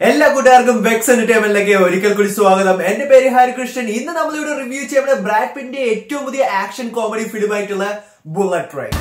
എല്ലാ കൂട്ടുകാർക്കും വെക്സ് എന്റർടൈൻമെന്റിലേക്ക് ഒരിക്കൽ കൂടി സ്വാഗതം എന്റെ പേര് ഹരികൃഷ്ണൻ ഇന്ന് നമ്മളിവിടെ റിവ്യൂ ചെയ്യുന്നത് ബ്രാഡ് പിന്റെ ഏറ്റവും പുതിയ ആക്ഷൻ കോമഡി ഫിലിമായിട്ടുള്ള ബുള്ളറ്റ് ട്രെയിൻ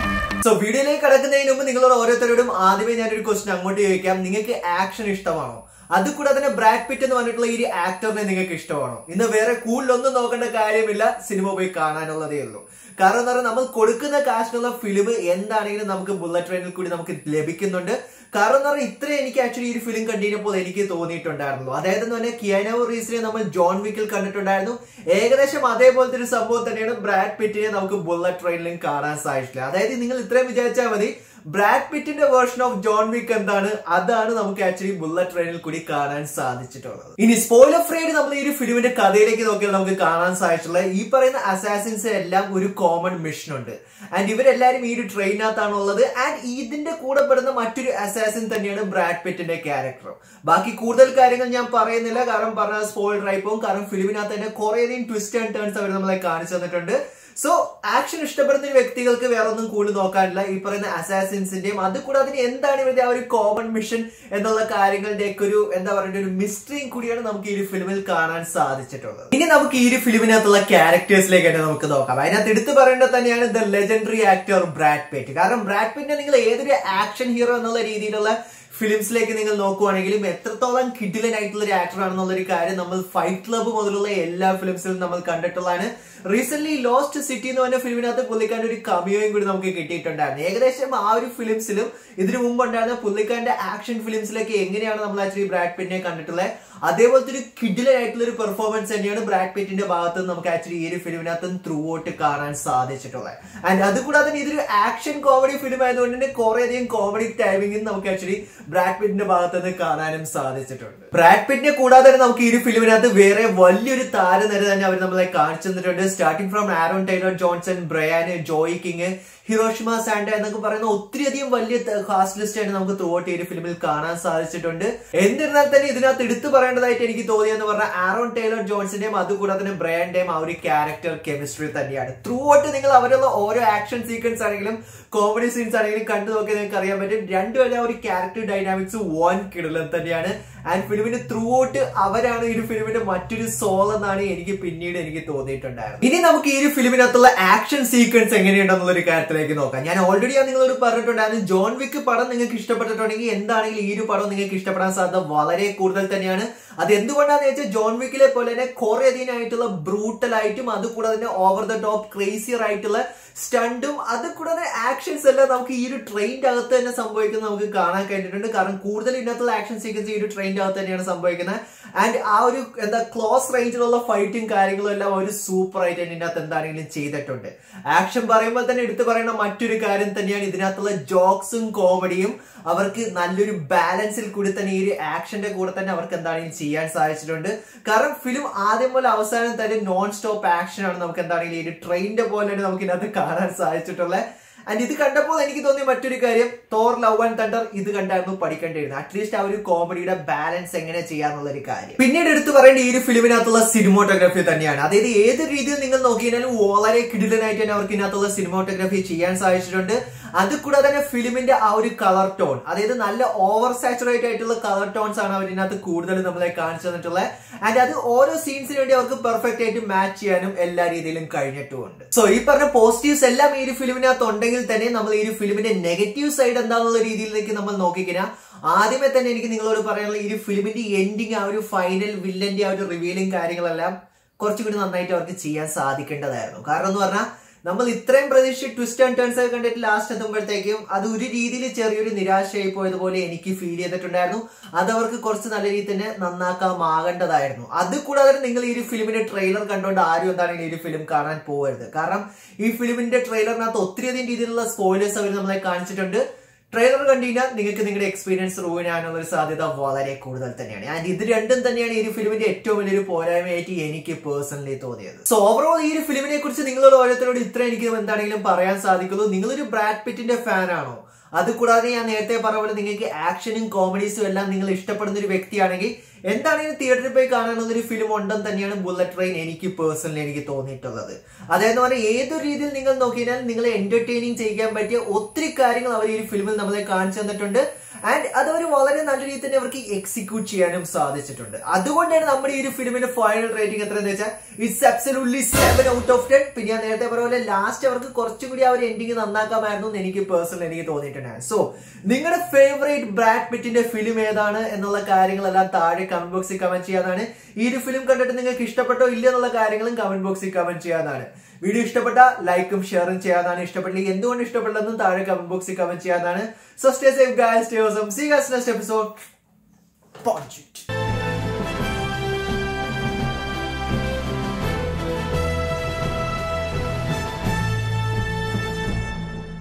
സോ വീഡിയോയിലേക്ക് കടക്കുന്നതിന് മുമ്പ് നിങ്ങളോട് ഓരോരുത്തരോടും ആദ്യമേ ഞാനൊരു ക്വസ്റ്റ്യൻ അങ്ങോട്ട് ചോദിക്കാം നിങ്ങൾക്ക് ആക്ഷൻ ഇഷ്ടമാണോ അതുകൂടാതെ തന്നെ ബ്രാഡ് പിറ്റ് എന്ന് പറഞ്ഞിട്ടുള്ള ഈ ആക്ടറിനെ നിങ്ങൾക്ക് ഇഷ്ടമാണോ ഇന്ന് വേറെ കൂടുതലൊന്നും നോക്കേണ്ട കാര്യമില്ല സിനിമ പോയി കാണാനുള്ളതേ ഉള്ളൂ കാരണം എന്താ പറയുക നമ്മൾ കൊടുക്കുന്ന കാശിനുള്ള ഫിലിം എന്താണെങ്കിലും നമുക്ക് ബുള്ളറ്റ് ട്രെയിനിൽ കൂടി നമുക്ക് ലഭിക്കുന്നുണ്ട് കാരണം എന്ന് പറഞ്ഞാൽ ഇത്രയും എനിക്ക് ആക്ച്വലി ഈ ഒരു ഫിലിം കണ്ടിരുന്നപ്പോൾ എനിക്ക് തോന്നിയിട്ടുണ്ടായിരുന്നു അതായത് എന്ന് പറഞ്ഞാൽ കിയാനോ റീസിനെ നമ്മൾ ജോൺ വിക്കിൽ കണ്ടിട്ടുണ്ടായിരുന്നു ഏകദേശം അതേപോലത്തെ ഒരു സംഭവം തന്നെയാണ് ബ്രാഡ് പിറ്റിനെ നമുക്ക് ബുള്ളറ്റ് ട്രെയിനിലും കാണാൻ സാധിച്ചില്ല അതായത് നിങ്ങൾ ഇത്രയും വിചാരിച്ചാൽ മതി ബ്രാഡ് പിറ്റിന്റെ വേർഷൻ ഓഫ് ജോൺ വിക്ക് എന്താണ് അതാണ് നമുക്ക് ആക്ച്വലി ബുള്ളറ്റ് ട്രെയിനിൽ കൂടി കാണാൻ സാധിച്ചിട്ടുള്ളത് ഇനി സ്പോയിലർ ഫ്രീ ആയിട്ട് നമ്മൾ ഈ ഒരു ഫിലിമിന്റെ കഥയിലേക്ക് നോക്കിയാൽ നമുക്ക് കാണാൻ സാധിച്ചിട്ടുള്ള ഈ പറയുന്ന അസാസിൻസ് എല്ലാം ഒരു കോമൺ മിഷൻ ഉണ്ട് ആൻഡ് ഇവരെല്ലാരും ഈ ഒരു ട്രെയിനകത്താണ് ഉള്ളത് ആൻഡ് ഇതിന്റെ കൂടെ പെടുന്ന മറ്റൊരു അസാസിൻ തന്നെയാണ് ബ്രാഡ് പിറ്റിന്റെ ക്യാരക്ടർ ബാക്കി കൂടുതൽ കാര്യങ്ങൾ ഞാൻ പറയുന്നില്ല കാരണം പറഞ്ഞ സ്പോയിലർ ആയിപ്പോവും കാരണം ഫിലിമിനകത്ത് തന്നെ കുറേയധികം ട്വിസ്റ്റ് ആൻഡ് ടേൺസ് അവർ നമ്മളെ കാണിച്ചു തന്നിട്ടുണ്ട് സോ ആക്ഷൻ ഇഷ്ടപ്പെടുന്ന വ്യക്തികൾക്ക് വേറെ ഒന്നും കൂടുതൽ നോക്കാനില്ല ഈ പറയുന്ന അസാസിൻസിന്റെയും അത് കൂടാതെ അതിന് എന്താണ് ഇവരുടെ ആ ഒരു കോമൺ മിഷൻ എന്നുള്ള കാര്യങ്ങളുടെ ഒക്കെ ഒരു എന്താ പറയുക ഒരു മിസ്റ്ററിയും കൂടിയാണ് നമുക്ക് ഈ ഒരു ഫിലിമിൽ കാണാൻ സാധിച്ചിട്ടുള്ളത് ഇനി നമുക്ക് ഈ ഒരു ഫിലിമിനകത്തുള്ള ക്യാരക്ടേഴ്സിലേക്ക് തന്നെ നമുക്ക് നോക്കാം അതിനകത്ത് എടുത്തു പറയേണ്ടത് തന്നെയാണ് the legendary actor Brad Pitt കാരണം ബ്രാഡ് പേറ്റിനെ നിങ്ങൾ ഏതൊരു ആക്ഷൻ ഹീറോ എന്നുള്ള രീതിയിലുള്ള ഫിലിംസിലേക്ക് നിങ്ങൾ നോക്കുവാണെങ്കിലും എത്രത്തോളം കിഡിലൻ ആയിട്ടുള്ള ഒരു ആക്ടർ ആണെന്നുള്ള ഒരു കാര്യം നമ്മൾ ഫൈറ്റ് ക്ലബ്ബ് മുതലുള്ള എല്ലാ ഫിലിംസിലും നമ്മൾ കണ്ടിട്ടുള്ളതാണ് റീസെന്റ് ലോസ്റ്റ് സിറ്റി എന്ന് പറഞ്ഞ ഫിലിമിനകത്ത് പുള്ളിക്കാരന്റെ ഒരു കമിയോയും കൂടി നമുക്ക് കിട്ടിയിട്ടുണ്ടായിരുന്നു ഏകദേശം ആ ഒരു ഫിലിംസിലും ഇതിനു മുമ്പ് ഉണ്ടായിരുന്ന പുള്ളിക്കാരന്റെ ആക്ഷൻ ഫിലിംസിലേക്ക് എങ്ങനെയാണ് നമ്മൾ ആക്ച്വലി ബ്രാഡ് പിറ്റിനെ കണ്ടിട്ടുള്ളത് അതേപോലത്തെ ഒരു കിഡിലൻ ആയിട്ടുള്ള ഒരു പെർഫോമൻസ് തന്നെയാണ് ബ്രാഡ് പിറ്റിന്റെ ഭാഗത്ത് നിന്ന് നമുക്ക് ആക്ച്വലി ഈ ഒരു ഫിലിമിനകത്ത് ത്രൂ ഔട്ട് കാണാൻ സാധിച്ചിട്ടുള്ളത് ആൻഡ് അതുകൂടാതെ തന്നെ ഇതൊരു ആക്ഷൻ കോമഡി ഫിലിം ആയതുകൊണ്ട് തന്നെ കുറേയധികം കോമഡി ടൈമിംഗ് നമുക്ക് ആക്ച്വലി ബ്രാഡ് പിറ്റിന്റെ ഭാഗത്ത് നിന്ന് കാണാനും സാധിച്ചിട്ടുണ്ട് ബ്രാഡ് പിറ്റിനെ കൂടാതെ തന്നെ നമുക്ക് ഈ ഒരു ഫിലിമിനകത്ത് വേറെ വലിയൊരു താരനിര തന്നെ അവർ നമ്മളെ കാണിച്ചു തന്നിട്ടുണ്ട് starting from Aaron Taylor Johnson ബ്രയാന് ജോയ് കിങ് ഹിറോഷിമ സാൻഡ എന്നൊക്കെ പറയുന്ന ഒത്തിരിയധികം വലിയ കാസ്റ്റ് ലിസ്റ്റ് ആണ് നമുക്ക് ത്രൂഔട്ട് ഈ ഒരു ഫിലിമിൽ കാണാൻ സാധിച്ചിട്ടുണ്ട് എന്നിരുന്നാൽ തന്നെ ഇതിനകത്ത് എടുത്തു പറയേണ്ടതായിട്ട് എനിക്ക് തോന്നിയെന്ന് പറഞ്ഞാൽ ആരോൺ ടൈലർ ജോൺസിന്റെയും അതുകൂടാതെ തന്നെ ബ്രയാന്റെയും ആ ഒരു ക്യാരക്ടർ കെമിസ്ട്രി തന്നെയാണ് ത്രൂ ഔട്ട് നിങ്ങൾ അവരുള്ള ഓരോ ആക്ഷൻ സീക്വൻസ് ആണെങ്കിലും കോമഡി സീൻസ് ആണെങ്കിലും കണ്ടു നോക്കി നിങ്ങൾക്ക് അറിയാൻ പറ്റും രണ്ടുപേരും ആ ഒരു ക്യാരക്ടർ ഡൈനാമിക്സ് വൺ കിടലൻ തന്നെയാണ് ആൻഡ് ഫിലിമിന്റെ ത്രൂ ഔട്ട് അവരാണ് ഈ ഒരു ഫിലിമിന്റെ മറ്റൊരു സോൾ എന്നാണ് എനിക്ക് പിന്നീട് എനിക്ക് തോന്നിയിട്ടുണ്ടായിരുന്നത് ഇനി നമുക്ക് ഈ ഒരു ഫിലിമിനകത്തുള്ള ആക്ഷൻ സീക്വൻസ് എങ്ങനെയുണ്ടെന്നുള്ള ഒരു കാര്യത്തിലേക്ക് നോക്കാം ഞാൻ ഓൾറെഡി ഞാൻ നിങ്ങളോട് പറഞ്ഞിട്ടുണ്ടായിരുന്നു ജോൺ വിക്ക് പടം നിങ്ങൾക്ക് ഇഷ്ടപ്പെട്ടിട്ടുണ്ടെങ്കിൽ എന്താണെങ്കിലും ഈ ഒരു പടം നിങ്ങൾക്ക് ഇഷ്ടപ്പെടാൻ സാധ്യത വളരെ കൂടുതൽ തന്നെയാണ് അത് എന്തുകൊണ്ടാന്ന് വെച്ചാൽ ജോൺ വിക്കിലെ പോലെ തന്നെ കുറെ അധികം ആയിട്ടുള്ള ബ്രൂട്ടൽ ആയിട്ടും അതുകൂടാതെ തന്നെ ഓവർ ദ ടോപ്പ് ക്രേസിയർ ആയിട്ടുള്ള സ്റ്റണ്ടും അത് കൂടാതെ ആക്ഷൻസ് എല്ലാം നമുക്ക് ഈ ഒരു ട്രെയിനിന്റെ അകത്ത് തന്നെ സംഭവിക്കുന്നത് നമുക്ക് കാണാൻ കഴിഞ്ഞിട്ടുണ്ട് കാരണം കൂടുതൽ ഇതിനകത്തുള്ള ആക്ഷൻ സീക്വൻസ് ഈ ഒരു ട്രെയിനിന്റെ അകത്ത് തന്നെയാണ് സംഭവിക്കുന്നത് ആൻഡ് ആ ഒരു എന്താ ക്ലോസ് റേഞ്ചിലുള്ള ഫൈറ്റും കാര്യങ്ങളും എല്ലാം ഒരു സൂപ്പർ ആയിട്ട് തന്നെ ഇതിനകത്ത് എന്താണെങ്കിലും ചെയ്തിട്ടുണ്ട് ആക്ഷൻ പറയുമ്പോൾ തന്നെ എടുത്തു പറയുന്ന മറ്റൊരു കാര്യം തന്നെയാണ് ഇതിനകത്തുള്ള ജോക്സും കോമഡിയും അവർക്ക് നല്ലൊരു ബാലൻസിൽ കൂടി തന്നെ ഈ ഒരു ആക്ഷന്റെ കൂടെ തന്നെ അവർക്ക് എന്താണെങ്കിലും ചെയ്യാൻ സാധിച്ചിട്ടുണ്ട് കാരണം ഫിലിം ആദ്യം പോലെ അവസാനം തന്നെ നോൺ സ്റ്റോപ്പ് ആക്ഷൻ ആണ് നമുക്ക് എന്താണെങ്കിലും ഈ ഒരു ട്രെയിനിന്റെ പോലെ നമുക്ക് ഇതിനകത്ത് കാണാൻ സാധിച്ചിട്ടുള്ളത് ആൻഡ് ഇത് കണ്ടപ്പോൾ എനിക്ക് തോന്നിയ മറ്റൊരു കാര്യം തോർ ലവ് ആൻഡ് തണ്ടർ ഇത് കണ്ടായിരുന്നു പഠിക്കേണ്ടിയിരുന്നത് അറ്റ്ലീസ്റ്റ് ആ ഒരു കോമഡിയുടെ ബാലൻസ് എങ്ങനെ ചെയ്യാന്നുള്ള ഒരു കാര്യം പിന്നീട് എടുത്തു പറയേണ്ട ഈ ഒരു ഫിലിമിനകത്തുള്ള സിനിമോട്ടോഗ്രാഫി തന്നെയാണ് അതായത് ഏത് രീതിയിൽ നിങ്ങൾ നോക്കിയാലും വളരെ കിടിലനായിട്ട് തന്നെ അവർക്ക് ഇതിനകത്തുള്ള സിനിമോട്ടോഗ്രാഫി ചെയ്യാൻ സാധിച്ചിട്ടുണ്ട് അത് കൂടാതെ തന്നെ ഫിലിമിന്റെ ആ ഒരു കളർ ടോൺ അതായത് നല്ല ഓവർ സാച്ചുറേറ്റ് ആയിട്ടുള്ള കളർ ടോൺസ് ആണ് അവർ ഇതിനകത്ത് കൂടുതൽ നമ്മളെ കാണിച്ചു തന്നിട്ടുള്ളത് ആൻഡ് അത് ഓരോ സീൻസിന് വേണ്ടി അവർക്ക് പെർഫെക്റ്റ് ആയിട്ട് മാച്ച് ചെയ്യാനും എല്ലാ രീതിയിലും കഴിഞ്ഞിട്ടുമുണ്ട് സോ ഈ പറഞ്ഞ പോസിറ്റീവ്സ് എല്ലാം ഈ ഒരു ഫിലിമിനകത്ത് ഉണ്ടെങ്കിൽ തന്നെ നമ്മൾ ഈ ഒരു ഫിലിമിന്റെ നെഗറ്റീവ് സൈഡ് എന്താണെന്നുള്ള രീതിയിലേക്ക് നമ്മൾ നോക്കിക്കഴിഞ്ഞാൽ ആദ്യമേ തന്നെ എനിക്ക് നിങ്ങളോട് പറയാനുള്ള ഈ ഒരു ഫിലിമിന്റെ എൻഡിങ് ആ ഒരു ഫൈനൽ വില്ലന്റെ ആ ഒരു റിവീലിംഗ് കാര്യങ്ങളെല്ലാം കുറച്ചുകൂടി നന്നായിട്ട് അവർക്ക് ചെയ്യാൻ സാധിക്കേണ്ടതായിരുന്നു കാരണം എന്ന് പറഞ്ഞാൽ നമ്മൾ ഇത്രയും പ്രതീക്ഷ ട്വിസ്റ്റ് ആൻഡ് ടേൺസ് ഒക്കെ കണ്ടിട്ട് ലാസ്റ്റ് എത്തുമ്പോഴത്തേക്കും അത് ഒരു രീതിയിൽ ചെറിയൊരു നിരാശയായി പോയതുപോലെ എനിക്ക് ഫീൽ ചെയ്തിട്ടുണ്ടായിരുന്നു അത് അവർക്ക് കുറച്ച് നല്ല രീതിയിൽ തന്നെ നന്നാക്കാമാകേണ്ടതായിരുന്നു അത് കൂടാതെ നിങ്ങൾ ഈ ഒരു ഫിലിമിന്റെ ട്രെയിലർ കണ്ടുകൊണ്ട് ആരും എന്താണെങ്കിലും ഈ ഒരു ഫിലിം കാണാൻ പോകരുത് കാരണം ഈ ഫിലിമിന്റെ ട്രെയിലറിനകത്ത് ഒത്തിരിയധികം രീതിയിലുള്ള സ്പോയിലേഴ്സ് അവർ നമ്മളെ കാണിച്ചിട്ടുണ്ട് ട്രെയിലർ കണ്ടു കഴിഞ്ഞാൽ നിങ്ങൾക്ക് നിങ്ങളുടെ എക്സ്പീരിയൻസ് റൂവിനാനുള്ള ഒരു സാധ്യത വളരെ കൂടുതൽ തന്നെയാണ് ആൻഡ് ഇത് രണ്ടും തന്നെയാണ് ഈ ഒരു ഫിലിമിന്റെ ഏറ്റവും വലിയൊരു പോരായ്മയായിട്ട് എനിക്ക് പേഴ്സണലി തോന്നിയത് സോ ഓവറോൾ ഈ ഒരു ഫിലിമിനെ കുറിച്ച് നിങ്ങളോട് ഓരോരുത്തരോട് ഇത്ര എനിക്ക് എന്താണെങ്കിലും പറയാൻ സാധിക്കുള്ളൂ നിങ്ങളൊരു ബ്രാഡ് പിറ്റിന്റെ ഫാൻ ആണോ അതുകൂടാതെ ഞാൻ നേരത്തെ പറഞ്ഞ പോലെ നിങ്ങൾക്ക് ആക്ഷനും കോമഡീസും എല്ലാം നിങ്ങൾ ഇഷ്ടപ്പെടുന്ന ഒരു വ്യക്തിയാണെങ്കിൽ എന്താണെങ്കിലും തിയേറ്ററിൽ പോയി കാണാനുള്ള ഒരു ഫിലിം ഉണ്ടെന്ന് തന്നെയാണ് ബുള്ളറ്റ് ട്രെയിൻ എനിക്ക് പേഴ്സണലി എനിക്ക് തോന്നിയിട്ടുള്ളത് അതായത് പറഞ്ഞാൽ ഏതൊരു രീതിയിൽ നിങ്ങൾ നോക്കിയാൽ നിങ്ങളെ എന്റർടൈനിങ് ചെയ്യാൻ പറ്റിയ ഒത്തിരി കാര്യങ്ങൾ അവർ ഈ ഒരു ഫിലിമിൽ നമ്മളെ കാണിച്ചു തന്നിട്ടുണ്ട് ആൻഡ് അതവർ വളരെ നല്ല രീതിയിൽ തന്നെ അവർക്ക് എക്സിക്യൂട്ട് ചെയ്യാനും സാധിച്ചിട്ടുണ്ട് അതുകൊണ്ടാണ് നമ്മുടെ ഈ ഒരു ഫിലിമിന്റെ ഫൈനൽ റേറ്റിംഗ് എത്രയെന്ന് വെച്ചാൽ it's absolutely seven out of ten പിന്നെ ഞാൻ നേരത്തെ പറഞ്ഞ പോലെ ലാസ്റ്റ് അവർക്ക് കുറച്ചും കൂടി ആ ഒരു എൻഡിങ് നന്നാക്കാമായിരുന്നു എന്ന് എനിക്ക് പേഴ്സണൽ എനിക്ക് തോന്നിയിട്ടുണ്ടായിരുന്നു സോ നിങ്ങളുടെ ഫേവറേറ്റ് ബ്രാഡ് പിറ്റിന്റെ ഫിലിം ഏതാണ് എന്നുള്ള കാര്യങ്ങളെല്ലാം താഴെ കമന്റ് ബോക്സിൽ കമന്റ് ചെയ്യാനാണ് ഈ ഒരു ഫിലിം കണ്ടിട്ട് നിങ്ങൾക്ക് ഇഷ്ടപ്പെട്ടോ ഇല്ല എന്നുള്ള കാര്യങ്ങളും കമന്റ് ബോക്സിൽ കമന്റ് ചെയ്യാനാണ് വീഡിയോ ഇഷ്ടപ്പെട്ട ലൈക്കും ഷെയറും ചെയ്യാനാണ് ഇഷ്ടപ്പെട്ടില്ലെങ്കിൽ എന്തുകൊണ്ട് ഇഷ്ടപ്പെട്ടതെന്നും താഴെ കമന്റ് ബോക്സിൽ കമന്റ് ചെയ്യാനാണ് so stay safe guys stay awesome see guys next episode Punch it.